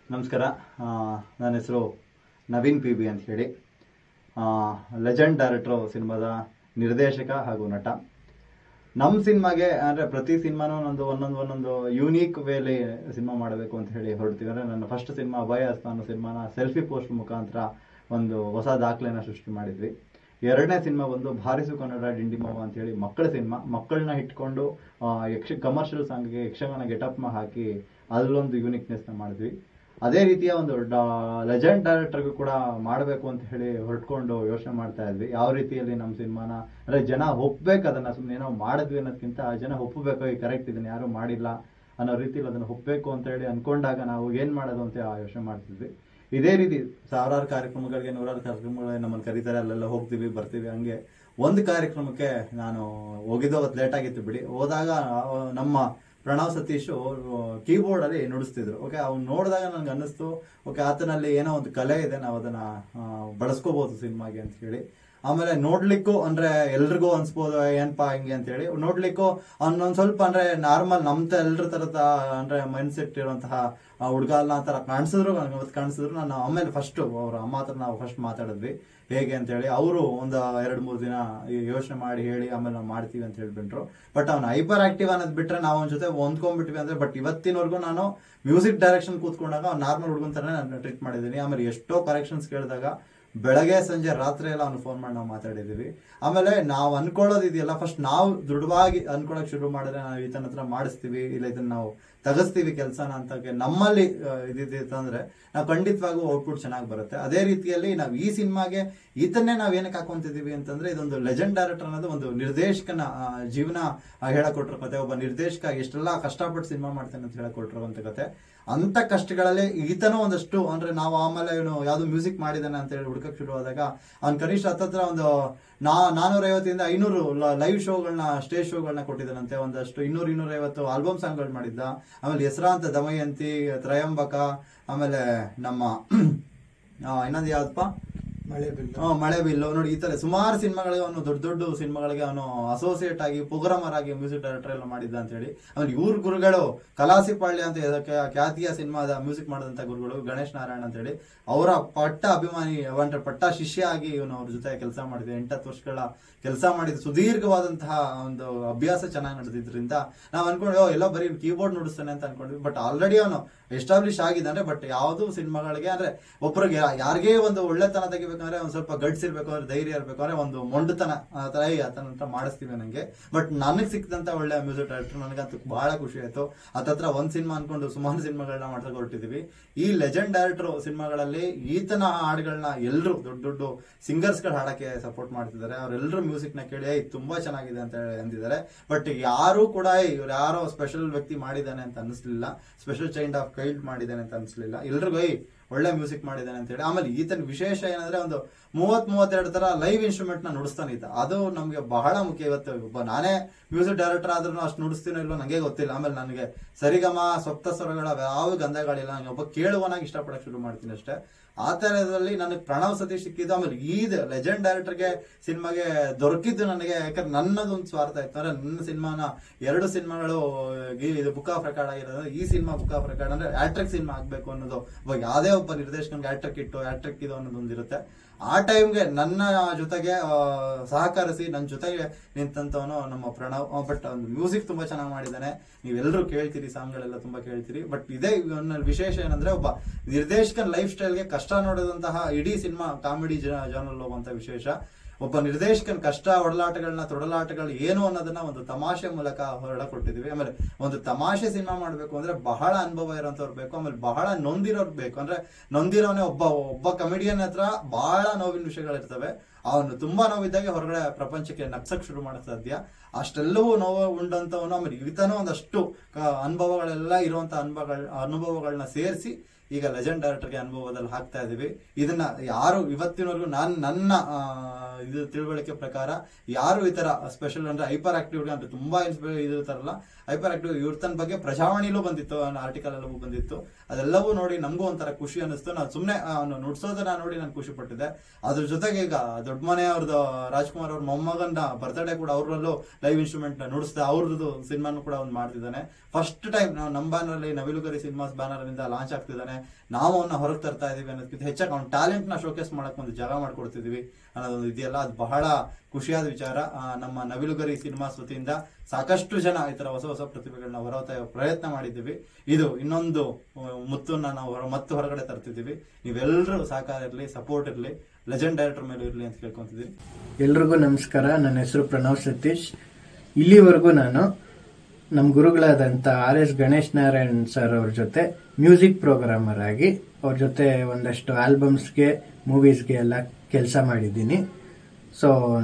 ನಮಸ್ಕಾರ ಆ, ನನ್ನ ಹೆಸರು ನವೀನ್ ಪಿ ಬಿ ಅಂತ ಹೇಳಿ ಲೆಜೆಂಡ್ ಡೈರೆಕ್ಟ್ರು ಸಿನಿಮಾದ ನಿರ್ದೇಶಕ ಹಾಗೂ ನಟ ನಮ್ಮ ಸಿನಿಮಾಗೆ ಅಂದರೆ ಪ್ರತಿ ಸಿನಿಮಾನೂ ನಂದು ಒಂದೊಂದು ಒಂದೊಂದು ಯೂನೀಕ್ ವೇಲಿ ಸಿನಿಮಾ ಮಾಡಬೇಕು ಅಂತ ಹೇಳಿ ಹೊರಡ್ತೀವಿ ಅಂದರೆ ನನ್ನ ಫಸ್ಟ್ ಸಿನಿಮಾ ಅಭಯ ಹಸ್ತ ಅನ್ನೋ ಸಿನಿಮಾನ ಸೆಲ್ಫಿ ಪೋಸ್ಟ್ ಮುಖಾಂತರ ಒಂದು ಹೊಸ ದಾಖಲೆನ ಸೃಷ್ಟಿ ಮಾಡಿದ್ವಿ ಎರಡನೇ ಸಿನಿಮಾ ಬಂದು ಭಾರಿಸು ಕನ್ನಡ ಡಿಂಡಿಮವ ಅಂತ ಹೇಳಿ ಮಕ್ಕಳ ಸಿನಿಮಾ ಮಕ್ಕಳನ್ನ ಇಟ್ಕೊಂಡು ಆ, ಯಕ್ಷ ಕಮರ್ಷಿಯಲ್ ಸಾಂಗ್ಗೆ ಯಕ್ಷಗಾನ ಗೆಟಪ್ನ ಹಾಕಿ ಅಲ್ಲೊಂದು ಯೂನಿಕ್ನೆಸ್ನ ಮಾಡಿದ್ವಿ ಅದೇ ರೀತಿಯ ಒಂದು ಲೆಜೆಂಡ್ ಡೈರೆಕ್ಟರ್ಗೂ ಕೂಡ ಮಾಡಬೇಕು ಅಂತ ಹೇಳಿ ಹೊರಟ್ಕೊಂಡು ಯೋಚನೆ ಮಾಡ್ತಾ ಇದ್ವಿ ಯಾವ ರೀತಿಯಲ್ಲಿ ನಮ್ಮ ಸಿನಿಮಾನ ಅಂದ್ರೆ ಜನ ಒಪ್ಬೇಕು ಅದನ್ನ ಸುಮ್ಮನೆ ಏನೋ ಮಾಡಿದ್ವಿ ಅನ್ನೋದಕ್ಕಿಂತ ಜನ ಒಪ್ಪಬೇಕು ಈ ಕರೆಕ್ಟ್ ಇದನ್ನ ಯಾರು ಮಾಡಿಲ್ಲ ಅನ್ನೋ ರೀತಿಯಲ್ಲಿ ಅದನ್ನ ಒಪ್ಪಬೇಕು ಅಂತ ಹೇಳಿ ಅನ್ಕೊಂಡಾಗ ನಾವು ಏನ್ ಮಾಡೋದು ಅಂತ ಯೋಚನೆ ಮಾಡ್ತಿದ್ವಿ ಇದೇ ರೀತಿ ಸಾವಿರಾರು ಕಾರ್ಯಕ್ರಮಗಳಿಗೆ ನೂರಾರು ಕಾರ್ಯಕ್ರಮಗಳಿಗೆ ನಮ್ಮನ್ನು ಕರೀತಾರೆ ಅಲ್ಲೆಲ್ಲ ಹೋಗ್ತೀವಿ ಬರ್ತೀವಿ ಹಂಗೆ ಒಂದು ಕಾರ್ಯಕ್ರಮಕ್ಕೆ ನಾನು ಹೋಗಿದ್ದು ಅವತ್ತು ಲೇಟ್ ಆಗಿತ್ತು ಬಿಡಿ ಹೋದಾಗ ಆ, ನಮ್ಮ ಪ್ರಣವ್ ಸತೀಶ್ ಕೀಬೋರ್ಡ್ ಅಲ್ಲಿ ನುಡಿಸ್ತಿದ್ರು ಓಕೆ ಅವ್ನು ನೋಡಿದಾಗ ನನ್ಗೆ ಅನ್ನಿಸ್ತು ಓಕೆ ಆತನಲ್ಲಿ ಏನೋ ಒಂದು ಕಲೆ ಇದೆ ನಾವು ಅದನ್ನ ಆ, ಬಳಸ್ಕೋಬಹುದು ಸಿನಿಮಾಗೆ ಅಂತ ಹೇಳಿ ಆಮೇಲೆ ನೋಡ್ಲಿಕ್ಕೂ ಅಂದ್ರೆ ಎಲ್ರಿಗೂ ಅನ್ಸ್ಬೋದು ಏನ್ಪಾ ಹಿಂಗೆ ಅಂತ ಹೇಳಿ ನೋಡ್ಲಿಕ್ಕೂ ಅವ್ನೊಂದ್ ಸ್ವಲ್ಪ ಅಂದ್ರೆ ನಾರ್ಮಲ್ ನಮ್ ಎಲ್ರ ತರದ ಅಂದ್ರೆ ಮೈಂಡ್ ಸೆಟ್ ಇರುವಂತಹ ಹುಡುಗಲ್ಲ ಆ ತರ ಕಾಣಿಸಿದ್ರು ನನಗೆ ಅವತ್ತು ಕಾಣಿಸಿದ್ರು ನಾನು ಆಮೇಲೆ ಫಸ್ಟ್ ಅವ್ರ ಅಮ್ಮ ಹತ್ರ ನಾವು ಫಸ್ಟ್ ಮಾತಾಡಿದ್ವಿ ಹೇಗೆ ಅಂತ ಹೇಳಿ ಅವರು ಒಂದು ಎರಡು ಮೂರು ದಿನ ಯೋಚನೆ ಮಾಡಿ ಹೇಳಿ ಆಮೇಲೆ ನಾವು ಮಾಡ್ತೀವಿ ಅಂತ ಹೇಳ್ಬಿಟ್ರು ಬಟ್ ಅವ್ನು ಹೈಪರ್ ಆಕ್ಟಿವ್ ಅನ್ನೋದು ಬಿಟ್ರೆ ನಾವು ಅವನ ಜೊತೆ ಹೊಂದ್ಕೊಂಡ್ಬಿಟ್ವಿ ಅಂದ್ರೆ ಬಟ್ ಇವತ್ತಿನವರೆಗೂ ನಾನು ಮ್ಯೂಸಿಕ್ ಡೈರೆಕ್ಷನ್ ಕೂತ್ಕೊಂಡಾಗ ಅವ್ನು ನಾರ್ಮಲ್ ಹುಡುಗನ್ ತರನೇ ನಾನು ಟ್ರೀಟ್ ಮಾಡಿದ್ದೀನಿ ಆಮೇಲೆ ಎಷ್ಟೋ ಕರೆಕ್ಷನ್ಸ್ ಕೇಳಿದಾಗ ಬೆಳಗ್ಗೆ ಸಂಜೆ ರಾತ್ರಿ ಎಲ್ಲ ಅವ್ನು ಫೋನ್ ಮಾಡಿ ನಾವು ಮಾತಾಡಿದೀವಿ ಆಮೇಲೆ ನಾವು ಅನ್ಕೊಳ್ಳೋದು ಇದೆಯಲ್ಲ ಫಸ್ಟ್ ನಾವು ದೃಢವಾಗಿ ಅನ್ಕೊಳಕ್ ಶುರು ಮಾಡಿದ್ರೆ ನಾವು ಈತನ ಹತ್ರ ಮಾಡಿಸ್ತೀವಿ ಇಲ್ಲ ಇದನ್ನ ನಾವು ತಗಸ್ತೀವಿ ಕೆಲಸನ ಅಂತ ನಮ್ಮಲ್ಲಿ ಆ, ಇದಿತ್ತು ಅಂದ್ರೆ ನಾವು ಖಂಡಿತವಾಗೂ ಔಟ್ಪುಟ್ ಚೆನ್ನಾಗಿ ಬರುತ್ತೆ ಅದೇ ರೀತಿಯಲ್ಲಿ ನಾವು ಈ ಸಿನಿಮಾಗೆ ಈತನ್ನೇ ನಾವು ಏನಕ್ಕೆ ಹಾಕೊಂತಿದೀವಿ ಅಂತಂದ್ರೆ ಇದೊಂದು ಲೆಜೆಂಡ್ ಡೈರೆಕ್ಟರ್ ಅನ್ನೋದು ಒಂದು ನಿರ್ದೇಶಕನ ಆ, ಜೀವನ ಆ, ಹೇಳಕೊಟ್ರ ಕತೆ ಒಬ್ಬ ನಿರ್ದೇಶಕ ಎಷ್ಟೆಲ್ಲ ಕಷ್ಟಪಟ್ಟು ಸಿನಿಮಾ ಮಾಡ್ತಾನೆ ಅಂತ ಹೇಳಕೊಟ್ಟಿರುವಂತ ಕತೆ ಅಂತ ಕಷ್ಟಗಳಲ್ಲಿ ಈತನೂ ಒಂದಷ್ಟು ಅಂದ್ರೆ ನಾವು ಆಮೇಲೆ ಇವನು ಯಾವ್ದು ಮ್ಯೂಸಿಕ್ ಮಾಡಿದಾನೆ ಅಂತ ಹೇಳಿ ಹುಡುಕಕ್ ಶುರು ಆದಾಗ ಅವ್ನ್ ಕನಿಷ್ಠ ಹತ್ತತ್ರ ಒಂದು ನಾ ನಾನೂರ ಐವತ್ತಿಂದ ಐನೂರು ಲೈವ್ ಶೋಗಳನ್ನ ಸ್ಟೇಜ್ ಶೋಗಳನ್ನ ಕೊಟ್ಟಿದ್ದಾನಂತೆ ಒಂದಷ್ಟು ಇನ್ನೂರು ಇನ್ನೂರ ಐವತ್ತು ಆಲ್ಬಮ್ ಸಾಂಗ್ಗಳು ಮಾಡಿದ್ದ ಆಮೇಲೆ ಹೆಸರಾಂತ ದಮಯಂತಿ ತ್ರಯಂಬಕ ಆಮೇಲೆ ನಮ್ಮ ಆ, ಇನ್ನೊಂದು ಯಾವ್ದಪ್ಪ ಮಳೆ ಬಿಲ್ಲು ಹ್ಮ್, ಮಳೆ ಬಿಲ್ಲು ನೋಡಿ ಈ ತರ ಸುಮಾರು ಸಿನಿಮಾಗಳಿಗೆ ಅವನು ದೊಡ್ಡ ದೊಡ್ಡ ಸಿನಿಮಾಗಳಿಗೆ ಅವನು ಅಸೋಸಿಯೇಟ್ ಆಗಿ ಪ್ರೋಗ್ರಾಮರ್ ಆಗಿ ಮ್ಯೂಸಿಕ್ ಡೈರೆಕ್ಟರ್ ಎಲ್ಲ ಮಾಡಿದ್ದ ಅಂತ ಹೇಳಿ ಆಮೇಲೆ ಇವ್ರ ಗುರುಗಳು ಕಲಾಸಿಪಾಳ್ಯ ಅಂತ ಇದಕ್ಕೆ ಖ್ಯಾತಿಯ ಸಿನಿಮಾದ ಮ್ಯೂಸಿಕ್ ಮಾಡಿದಂತ ಗುರುಗಳು ಗಣೇಶ್ ನಾರಾಯಣ ಅಂತ ಹೇಳಿ ಅವರ ಪಟ್ಟ ಅಭಿಮಾನಿ ಅಂದ್ರೆ ಪಟ್ಟ ಶಿಷ್ಯ ಆಗಿ ಇವನು ಅವ್ರ ಜೊತೆ ಕೆಲಸ ಮಾಡಿದ ಎಂಟತ್ತು ವರ್ಷಗಳ ಕೆಲಸ ಮಾಡಿದ ಸುದೀರ್ಘವಾದಂತಹ ಒಂದು ಅಭ್ಯಾಸ ಚೆನ್ನಾಗಿ ನಡೆದಿದ್ರಿಂದ ನಾವು ಅನ್ಕೊಂಡ್ವಿ "ಓ, ಎಲ್ಲ ಬರೀ ಕೀಬೋರ್ಡ್ ನುಡಿಸ್ತಾನೆ ಅಂತ ಅನ್ಕೊಂಡ್ವಿ ಬಟ್ ಆಲ್ರೆಡಿ ಅವನು ಎಸ್ಟಾಬ್ಲಿಷ್ ಆಗಿದ್ದಾನೆ ಬಟ್ ಯಾವ್ದು ಸಿನಿಮಾಗಳಿಗೆ ಅಂದ್ರೆ ಒಬ್ಬರಿಗೆ ಯಾರಿಗೇ ಒಂದು ಒಳ್ಳೆತನ ತೆಗಿಬೇಕಂದ್ರೆ ಒಂದ್ ಸ್ವಲ್ಪ ಗಡ್ಸ್ ಇರ್ಬೇಕು ಅಂದ್ರೆ ಧೈರ್ಯ ಇರ್ಬೇಕು ಅಂದ್ರೆ ಒಂದು ಮೊಂಡುತನ ಆ ತರ "ಏಯ್, ಆತನ ಅಂತ ಮಾಡಿಸ್ತೀವಿ ನಂಗೆ ಬಟ್ ನನಗ್ ಸಿಕ್ಕಿದಂತ ಒಳ್ಳೆ ಮ್ಯೂಸಿಕ್ ಡೈರೆಕ್ಟರ್ ನನಗಂತೂ ಬಹಳ ಖುಷಿ ಆಯ್ತು ಹತ್ತತ್ರ ಒಂದ್ ಸಿನಿಮಾ ಅನ್ಕೊಂಡು ಸುಮಾರು ಸಿನಿಮಾಗಳನ್ನ ಮಾಡ್ಸಕ್ ಹೊರಟಿದೀವಿ ಈ ಲೆಜೆಂಡ್ ಡೈರೆಕ್ಟರ್ ಸಿನಿಮಾಗಳಲ್ಲಿ ಈತನ ಹಾಡುಗಳನ್ನ ಎಲ್ಲರೂ ದೊಡ್ಡ ದೊಡ್ಡ ಸಿಂಗರ್ಸ್ ಗಳು ಹಾಡಕ್ಕೆ ಸಪೋರ್ಟ್ ಮಾಡ್ತಿದ್ದಾರೆ ಅವರೆಲ್ಲರೂ ಮ್ಯೂಸಿಕ್ ನ ಕೇಳಿ "ಏಯ್, ತುಂಬಾ ಚೆನ್ನಾಗಿದೆ ಅಂತ ಹೇಳಿ ಅಂದಿದ್ದಾರೆ ಬಟ್ ಯಾರು ಕೂಡ "ಏಯ್, ಇವ್ರು ಯಾರೋ ಸ್ಪೆಷಲ್ ವ್ಯಕ್ತಿ ಮಾಡಿದ್ದಾನೆ ಅಂತ ಅನಿಸ್ಲಿಲ್ಲ ಸ್ಪೆಷಲ್ ಚೈಂಡ್ ಆಫ್ ಕೈಲ್ಡ್ ಮಾಡಿದ್ದಾನೆ ಅಂತ ಅನಿಸ್ಲಿಲ್ಲ ಎಲ್ರಿಗೂ "ಏಯ್, ಒಳ್ಳೆ ಮ್ಯೂಸಿಕ್ ಮಾಡಿದ್ದಾನೆ ಅಂತ ಹೇಳಿ ಆಮೇಲೆ ಈತನ ವಿಶೇಷ ಏನಂದ್ರೆ ಒಂದು ಮೂವತ್ ಮೂವತ್ತೆರಡು ತರ ಲೈವ್ ಇನ್ಸ್ಟ್ರೂಮೆಂಟ್ ನ ನುಡಿಸ್ತಾನೆ ಈತ ಅದು ನಮ್ಗೆ ಬಹಳ ಮುಖ್ಯ ಇವತ್ತು ಒಬ್ಬ ನಾನೇ ಮ್ಯೂಸಿಕ್ ಡೈರೆಕ್ಟರ್ ಆದ್ರೂ ಅಷ್ಟು ನುಡಿಸ್ತೀನೋ ಇಲ್ವೋ ನಂಗೆ ಗೊತ್ತಿಲ್ಲ ಆಮೇಲೆ ನನಗೆ ಸರಿಗಮ ಸಪ್ತ ಸ್ವರಗಳ ಯಾವ ಗಂಧಗಳಿಲ್ಲ ನನಗೆ ಒಬ್ಬ ಕೇಳುವನಾಗಿ ಇಷ್ಟಪಡಕ್ ಶುರು ಮಾಡ್ತೀನಿ ಅಷ್ಟೇ ಆ ತರದಲ್ಲಿ ನನಗೆ ಪ್ರಣವ್ ಸತೀಶ್ ಸಿಕ್ಕಿದ್ದು ಆಮೇಲೆ ಈದ್ ಲೆಜೆಂಡ್ ಡೈರೆಕ್ಟರ್ಗೆ ಸಿನಿಮಾಗೆ ದೊರಕಿದ್ದು ನನಗೆ ಯಾಕಂದ್ರೆ ನನ್ನದೊಂದು ಸ್ವಾರ್ಥ ಇತ್ತು ಅಂದ್ರೆ ನನ್ನ ಸಿನಿಮಾನ ಎರಡು ಸಿನಿಮಾಗಳು ಈ- ಇದು ಬುಕ್ ಆಫ್ ರೆಕಾರ್ಡ್ ಆಗಿರೋದು ಈ ಸಿನಿಮಾ ಬುಕ್ ಆಫ್ ರೆಕಾರ್ಡ್ ಅಂದ್ರೆ ಆಟ್ರಿಕ್ ಸಿನಿಮಾ ಆಗ್ಬೇಕು ಅನ್ನೋದು ಒಬ್ಬ ಯಾವ್ದೇ ಒಬ್ಬ ನಿರ್ದೇಶಕನಿಗೆ ಆಟ್ರಿಕ್ ಇಟ್ಟು ಆಟ್ರಿಕ್ ಇದು ಅನ್ನೋದು ಒಂದಿರುತ್ತೆ ಆ ಟೈಮ್ಗೆ ನನ್ನ ಜೊತೆಗೆ ಆ, ಸಹಕರಿಸಿ ನನ್ನ ಜೊತೆಗೆ ನಿಂತಂತವನು ನಮ್ಮ ಪ್ರಣವ್ ಬಟ್ ಒಂದು ಮ್ಯೂಸಿಕ್ ತುಂಬಾ ಚೆನ್ನಾಗಿ ಮಾಡಿದ್ದಾನೆ ನೀವೆಲ್ಲರೂ ಕೇಳ್ತೀರಿ ಸಾಂಗ್ಗಳೆಲ್ಲ ತುಂಬಾ ಕೇಳ್ತೀರಿ ಬಟ್ ಇದೇ ಇವನಲ್ಲಿ ವಿಶೇಷ ಏನಂದ್ರೆ ಒಬ್ಬ ನಿರ್ದೇಶಕನ ಲೈಫ್ ಸ್ಟೈಲ್ಗೆ ಕಷ್ಟ ನೋಡಿದಂತಹ ಇಡೀ ಸಿನಿಮಾ ಕಾಮಿಡಿ ಜಾನಲ್ ಹೋಗುವಂತ ವಿಶೇಷ ಒಬ್ಬ ನಿರ್ದೇಶಕನ ಕಷ್ಟ ಒಡಲಾಟಗಳನ್ನ ತೊಡಲಾಟಗಳು ಏನು ಅನ್ನೋದನ್ನ ಒಂದು ತಮಾಷೆ ಮೂಲಕ ಹೊರಡಕೊಟ್ಟಿದೀವಿ ಆಮೇಲೆ ಒಂದು ತಮಾಷೆ ಸಿನಿಮಾ ಮಾಡ್ಬೇಕು ಅಂದ್ರೆ ಬಹಳ ಅನುಭವ ಇರೋಂಥವ್ರು ಬೇಕು ಆಮೇಲೆ ಬಹಳ ನೊಂದಿರೋರು ಬೇಕು ಅಂದ್ರೆ ನೊಂದಿರೋನೆ ಒಬ್ಬ ಒಬ್ಬ ಕಮಿಡಿಯನ್ ಹತ್ರ ಬಹಳ ನೋವಿನ ವಿಷಯಗಳಿರ್ತವೆ ಅವನು ತುಂಬಾ ನೋವಿದ್ದಾಗ ಹೊರಗಡೆ ಪ್ರಪಂಚಕ್ಕೆ ನಗ್ಸಕ್ ಶುರು ಮಾಡಕ್ ಸಾಧ್ಯ ಅಷ್ಟೆಲ್ಲವೂ ನೋವು ಉಂಡಂತವನು ಆಮೇಲೆ ಈತನೂ ಒಂದಷ್ಟು ಕ- ಅನುಭವಗಳೆಲ್ಲ ಇರುವಂತ ಅನುಭವಗಳ ಅನುಭವಗಳನ್ನ ಸೇರಿಸಿ ಈಗ ಲೆಜೆಂಡ್ ಡೈರೆಕ್ಟರ್ಗೆ ಅನುಭವದಲ್ಲಿ ಹಾಕ್ತಾ ಇದೀವಿ ಇದನ್ನ ಯಾರು ಇವತ್ತಿನವರೆಗೂ ನಾನು ನನ್ನ ಆ, ಇದು ತಿಳುವಳಿಕೆ ಪ್ರಕಾರ ಯಾರು ಈ ತರ ಸ್ಪೆಷಲ್ ಅಂದ್ರೆ ಹೈಪರ್ ಆಕ್ಟಿವ್ ಅಂದ್ರೆ ತುಂಬಾ ಇನ್ಸ್ಪೈರ್ ಇದಿರ್ತಾರಲ್ಲ ಹೈಪರ್ ಆಕ್ಟಿವ್ ಇವ್ರ ತನ್ನ ಬಗ್ಗೆ ಪ್ರಜಾವಾಣಿಲೂ ಬಂದಿತ್ತು ಆರ್ಟಿಕಲ್ ಎಲ್ಲವೂ ಬಂದಿತ್ತು ಅದೆಲ್ಲವೂ ನೋಡಿ ನಮಗೂ ಒಂಥರ ಖುಷಿ ಅನಿಸ್ತು ನಾನು ಸುಮ್ಮನೆ ನುಡ್ಸೋದನ್ನ ನೋಡಿ ನಾನು ಖುಷಿ ಪಟ್ಟಿದ್ದೆ ಅದ್ರ ಜೊತೆಗೆ ಈಗ ದೊಡ್ಡ ಮನೆ ಅವ್ರದ್ದು ರಾಜ್ಕುಮಾರ್ ಅವ್ರ ಮೊಮ್ಮಗನ ಬರ್ತ್ಡೇ ಕೂಡ ಅವರಲ್ಲೂ ಲೈವ್ ಇನ್ಸ್ಟ್ರೂಮೆಂಟ್ ನುಡಿಸ್ದೆ ಅವ್ರದ್ದು ಸಿನಿಮಾನು ಕೂಡ ಒಂದು ಮಾಡ್ತಿದ್ದಾನೆ ಫಸ್ಟ್ ಟೈಮ್ ನಾವು ನಮ್ಮ ಬ್ಯಾನರ್ ಅಲ್ಲಿ ನವಿಲುಗರಿ ಸಿನಿಮಾಸ್ ಬ್ಯಾನರ್ ಇಂದ ಲಾಂಚ್ ಆಗ್ತಿದ್ದಾನೆ ನಾವು ಅವನ್ನ ಹೊರಗೆ ತರ್ತಾ ಇದೀವಿ ಅನ್ನೋದಕ್ಕಿಂತ ಹೆಚ್ಚಾಗಿ ಅವ್ನ ಟ್ಯಾಲೆಂಟ್ ನ ಶೋಕೇಸ್ ಮಾಡಕ್ ಒಂದು ಜಾಗ ಮಾಡ್ಕೊಡ್ತಿದೀವಿ ಅನ್ನೋದೊಂದು ಇದೆಯಲ್ಲ ಅದು ಬಹಳ ಖುಷಿಯಾದ ವಿಚಾರ ಆ, ನಮ್ಮ ನವಿಲುಗರಿ ಸಿನಿಮಾಸ್ ವತಿಯಿಂದ ಸಾಕಷ್ಟು ಜನ ಈ ತರ ಹೊಸ ಹೊಸ ಪ್ರತಿಭೆಗಳನ್ನ ಹೊರತ ಪ್ರಯತ್ನ ಮಾಡಿದ್ದೀವಿ ಇದು ಇನ್ನೊಂದು ಆ, ಮುತ್ತನ್ನ ನಾವು ಹೊರ ಮತ್ತು ಹೊರಗಡೆ ತರ್ತಿದ್ದೀವಿ ನೀವೆಲ್ಲರೂ ಸಹಕಾರ ಇರಲಿ ಸಪೋರ್ಟ್ ಇರಲಿ ಲೆಜೆಂಡ್ ಡೈರೆಕ್ಟರ್ ಮೇಲೆ ಇರಲಿ ಅಂತ ಕೇಳ್ಕೊಂತಿದ್ದೀವಿ ಎಲ್ರಿಗೂ ನಮಸ್ಕಾರ ನನ್ನ ಹೆಸರು ಪ್ರಣವ್ ಸತೀಶ್ ಇಲ್ಲಿವರೆಗೂ ನಾನು ನಮ್ಮ ಗುರುಗಳಾದಂಥ R S Ganesh Narayan sir ಅವ್ರ ಜೊತೆ ಮ್ಯೂಸಿಕ್ ಪ್ರೋಗ್ರಾಮರ್ ಆಗಿ ಅವ್ರ ಜೊತೆ ಒಂದಷ್ಟು ಆಲ್ಬಮ್ಸ್ಗೆ ಮೂವೀಸ್ಗೆ ಎಲ್ಲ ಕೆಲಸ ಮಾಡಿದ್ದೀನಿ ಸೊ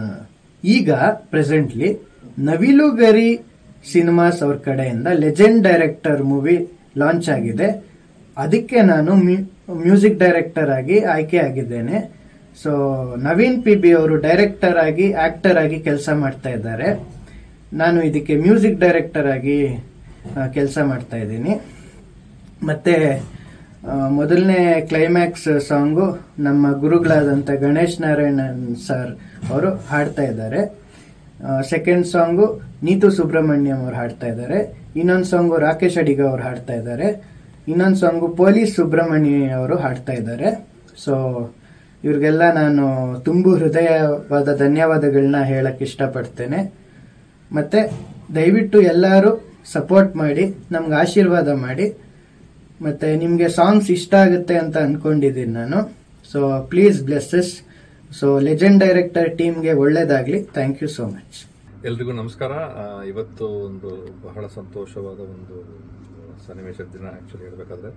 ಈಗ ಪ್ರೆಸೆಂಟ್ಲಿ ನವಿಲುಗರಿ ಸಿನಿಮಾಸ್ ಅವ್ರ ಕಡೆಯಿಂದ ಲೆಜೆಂಡ್ ಡೈರೆಕ್ಟರ್ ಮೂವಿ ಲಾಂಚ್ ಆಗಿದೆ ಅದಕ್ಕೆ ನಾನು ಮ್ಯೂಸಿಕ್ ಡೈರೆಕ್ಟರ್ ಆಗಿ ಆಯ್ಕೆ ಆಗಿದ್ದೇನೆ ಸೊ ನವೀನ್ ಪಿ ಬಿ ಅವರು ಡೈರೆಕ್ಟರ್ ಆಗಿ ಆಕ್ಟರ್ ಆಗಿ ಕೆಲಸ ಮಾಡ್ತಾ ಇದ್ದಾರೆ ನಾನು ಇದಕ್ಕೆ ಮ್ಯೂಸಿಕ್ ಡೈರೆಕ್ಟರ್ ಆಗಿ ಕೆಲಸ ಮಾಡ್ತಾ ಇದ್ದೀನಿ ಮತ್ತೆ ಆ, ಮೊದಲನೇ ಕ್ಲೈಮ್ಯಾಕ್ಸ್ ಸಾಂಗು ನಮ್ಮ ಗುರುಗಳಾದಂಥ ಗಣೇಶ್ ನಾರಾಯಣನ್ ಸರ್ ಅವರು ಹಾಡ್ತಾ ಇದ್ದಾರೆ ಸೆಕೆಂಡ್ ಸಾಂಗು ನೀತು ಸುಬ್ರಹ್ಮಣ್ಯಂ ಅವ್ರು ಹಾಡ್ತಾ ಇದ್ದಾರೆ ಇನ್ನೊಂದು ಸಾಂಗು ರಾಕೇಶ್ ಅಡಿಗ ಅವ್ರು ಹಾಡ್ತಾ ಇದ್ದಾರೆ ಇನ್ನೊಂದು ಸಾಂಗು ಪೊಲೀಸ್ ಸುಬ್ರಹ್ಮಣ್ಯ ಅವರು ಹಾಡ್ತಾ ಇದ್ದಾರೆ ಸೊ ಇವ್ರಿಗೆಲ್ಲ ನಾನು ತುಂಬು ಹೃದಯವಾದ ಧನ್ಯವಾದಗಳನ್ನ ಹೇಳಕ್ ಇಷ್ಟಪಡ್ತೇನೆ ಮತ್ತೆ ದಯವಿಟ್ಟು ಎಲ್ಲರೂ ಸಪೋರ್ಟ್ ಮಾಡಿ ನಮ್ಗೆ ಆಶೀರ್ವಾದ ಮಾಡಿ ಮತ್ತೆ ನಿಮಗೆ ಸಾಂಗ್ಸ್ ಇಷ್ಟ ಆಗುತ್ತೆ ಅಂತ ಅನ್ಕೊಂಡಿದ್ದೀನಿ ನಾನು so please blesses so legend director ಟೀಮ್ಗೆ ಒಳ್ಳೇದಾಗ್ಲಿ ಥ್ಯಾಂಕ್ ಯು ಸೋ ಮಚ್ ಎಲ್ರಿಗೂ ನಮಸ್ಕಾರ ಆ, ಇವತ್ತು ಒಂದು ಬಹಳ ಸಂತೋಷವಾದ ಒಂದು ಸನ್ನಿವೇಶದ ದಿನ ಆ್ಯಕ್ಚುಲಿ ಹೇಳಬೇಕಾದ್ರೆ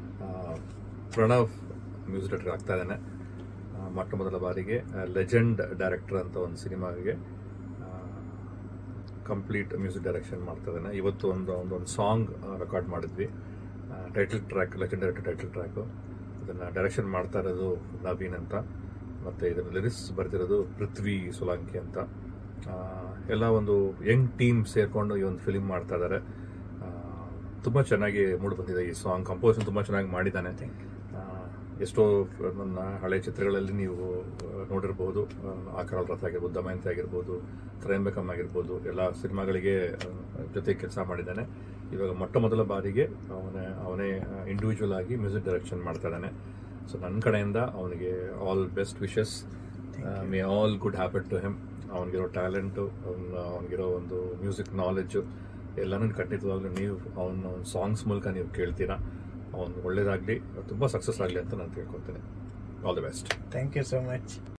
ಪ್ರಣವ್ ಮ್ಯೂಸಿಕ್ ಡೈರೆಕ್ಟರ್ ಆಗ್ತಾ ಇದ್ದಾನೆ ಆ, ಮೊಟ್ಟ ಮೊದಲ ಬಾರಿಗೆ ಲೆಜೆಂಡ್ ಡೈರೆಕ್ಟರ್ ಅಂತ ಒಂದು ಸಿನಿಮಾಗೆ ಕಂಪ್ಲೀಟ್ ಮ್ಯೂಸಿಕ್ ಡೈರೆಕ್ಷನ್ ಮಾಡ್ತಾ ಇದ್ದಾನೆ ಇವತ್ತು ಒಂದು ಒಂದು ಒಂದು ಸಾಂಗ್ ರೆಕಾರ್ಡ್ ಮಾಡಿದ್ವಿ title track legend director title track ಅದನ್ನು ಡೈರೆಕ್ಷನ್ ಮಾಡ್ತಾ ಇರೋದು ನವೀನ್ ಅಂತ ಮತ್ತು ಇದನ್ನು ಲಿರಿಕ್ಸ್ ಬರ್ತಿರೋದು ಪೃಥ್ವಿ ಸೋಲಾಂಕಿ ಅಂತ ಆ, ಎಲ್ಲ ಒಂದು ಯಂಗ್ ಟೀಮ್ ಸೇರಿಕೊಂಡು ಈ ಒಂದು ಫಿಲಿಮ್ ಮಾಡ್ತಾ ಇದ್ದಾರೆ ತುಂಬ ಚೆನ್ನಾಗಿ ಮೂಡಿ ಬಂದಿದೆ ಈ ಸಾಂಗ್ ಕಂಪೋಸಿಷನ್ ತುಂಬ ಚೆನ್ನಾಗಿ ಮಾಡಿದ್ದಾನೆ ಆ, ಎಷ್ಟೋ ನನ್ನ ಹಳೆ ಚಿತ್ರಗಳಲ್ಲಿ ನೀವು ಆ, ನೋಡಿರ್ಬೋದು ಆ, ಆಕರಾಲ್ ರಥ ಆಗಿರ್ಬೋದು ದಮಯಂತಿ ಆಗಿರ್ಬೋದು ತ್ರಯಂಬಕಂ ಆಗಿರ್ಬೋದು ಎಲ್ಲ ಸಿನಿಮಾಗಳಿಗೆ ಆ, ಜೊತೆ ಕೆಲಸ ಮಾಡಿದ್ದಾನೆ ಇವಾಗ ಮೊಟ್ಟ ಮೊದಲ ಬಾರಿಗೆ ಅವನೇ ಅವನೇ ಇಂಡಿವಿಜುವಲ್ ಆಗಿ ಮ್ಯೂಸಿಕ್ ಡೈರೆಕ್ಷನ್ ಮಾಡ್ತಾ ಇದ್ದಾನೆ ಸೊ ನನ್ನ ಕಡೆಯಿಂದ ಅವನಿಗೆ all best wishes may all good habit to him ಅವನಿಗಿರೋ ಟ್ಯಾಲೆಂಟು ಅವನ ಅವನಿಗಿರೋ ಒಂದು ಮ್ಯೂಸಿಕ್ ನಾಲೆಡ್ಜು ಎಲ್ಲನೂ ಖಂಡಿತವಾಗ್ಲೂ ನೀವು ಅವನ ಸಾಂಗ್ಸ್ ಮೂಲಕ ನೀವು ಕೇಳ್ತೀರಾ ಅವನು ಒಳ್ಳೇದಾಗಲಿ ತುಂಬ ಸಕ್ಸಸ್ ಆಗಲಿ ಅಂತ ನಾನು ತಿಳ್ಕೊತೀನಿ all the best thank you so much